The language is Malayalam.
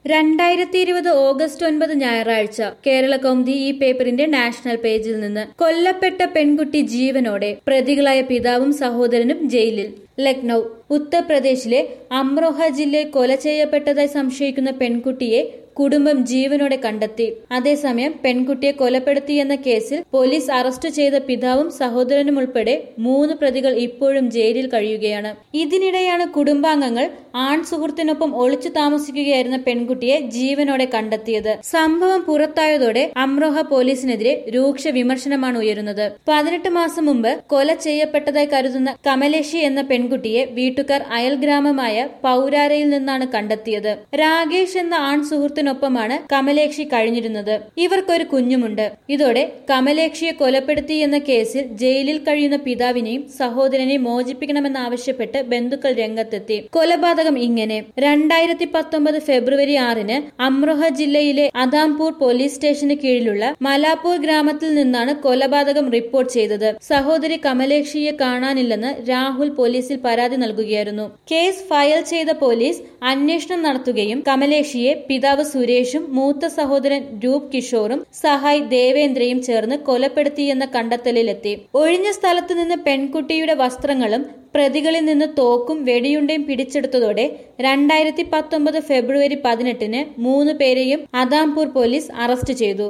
രണ്ടായിരത്തി ഇരുപത് ഓഗസ്റ്റ് ഒൻപത് ഞായറാഴ്ച കേരള കൗമുദി ഈ പേപ്പറിന്റെ നാഷണൽ പേജിൽ നിന്ന് കൊല്ലപ്പെട്ട പെൺകുട്ടി ജീവനോടെ പ്രതികളായ പിതാവും സഹോദരനും ജയിലിൽ ലക്നൌ ഉത്തർപ്രദേശിലെ അമ്രോഹ ജില്ലയിൽ കൊല ചെയ്യപ്പെട്ടതായി സംശയിക്കുന്ന പെൺകുട്ടിയെ കുടുംബം ജീവനോടെ കണ്ടെത്തി അതേസമയം പെൺകുട്ടിയെ കൊലപ്പെടുത്തിയെന്ന കേസിൽ പോലീസ് അറസ്റ്റ് ചെയ്ത പിതാവും സഹോദരനും ഉൾപ്പെടെ മൂന്ന് പ്രതികൾ ഇപ്പോഴും ജയിലിൽ കഴിയുകയാണ് ഇതിനിടെയാണ് കുടുംബാംഗങ്ങൾ ആൺ സുഹൃത്തിനൊപ്പം ഒളിച്ചു താമസിക്കുകയായിരുന്ന പെൺകുട്ടിയെ ജീവനോടെ കണ്ടെത്തിയത് സംഭവം പുറത്തായതോടെ അമ്രോഹ പോലീസിനെതിരെ രൂക്ഷ വിമർശനമാണ് ഉയരുന്നത് പതിനെട്ട് മാസം മുമ്പ് കൊല ചെയ്യപ്പെട്ടതായി കരുതുന്ന കമലേഷി എന്ന പെൺകുട്ടിയെ വീട്ടുകാർ അയൽഗ്രാമമായ പൌരാരയിൽ നിന്നാണ് കണ്ടെത്തിയത് രാകേഷ് എന്ന ആൺ സുഹൃത്തിനൊപ്പമാണ് കമലേക്ഷി കഴിഞ്ഞിരുന്നത് ഇവർക്കൊരു കുഞ്ഞുമുണ്ട് ഇതോടെ കമലേക്ഷിയെ കൊലപ്പെടുത്തി എന്ന കേസിൽ ജയിലിൽ കഴിയുന്ന പിതാവിനെയും സഹോദരനെയും മോചിപ്പിക്കണമെന്നാവശ്യപ്പെട്ട് ബന്ധുക്കൾ രംഗത്തെത്തി കൊലപാതകം ഇങ്ങനെ രണ്ടായിരത്തി പത്തൊമ്പത് ഫെബ്രുവരി ആറിന് അമ്രോഹ ജില്ലയിലെ അദാംപൂർ പോലീസ് സ്റ്റേഷന് കീഴിലുള്ള മലാപൂർ ഗ്രാമത്തിൽ നിന്നാണ് കൊലപാതകം റിപ്പോർട്ട് ചെയ്തത് സഹോദരി കമലേഷിയെ കാണാനില്ലെന്ന് രാഹുൽ പോലീസിൽ പരാതി നൽകുകയായിരുന്നു കേസ് ഫയൽ ചെയ്ത പോലീസ് അന്വേഷണം നടത്തുകയും കമലേഷിയെ പിതാവ് സുരേഷും മൂത്ത സഹോദരൻ രൂപ് കിഷോറും സഹായ് ദേവേന്ദ്രയും ചേർന്ന് കൊലപ്പെടുത്തിയെന്ന കണ്ടെത്തലിലെത്തി ഒഴിഞ്ഞ സ്ഥലത്തു നിന്ന് പെൺകുട്ടിയുടെ വസ്ത്രങ്ങളും പ്രതികളിൽ നിന്ന് തോക്കും വെടിയുണ്ടയും പിടിച്ചെടുത്തതോടെ രണ്ടായിരത്തി പത്തൊമ്പത് ഫെബ്രുവരി പതിനെട്ടിന് മൂന്ന് പേരെയും അദാംപൂർ പോലീസ് അറസ്റ്റ് ചെയ്തു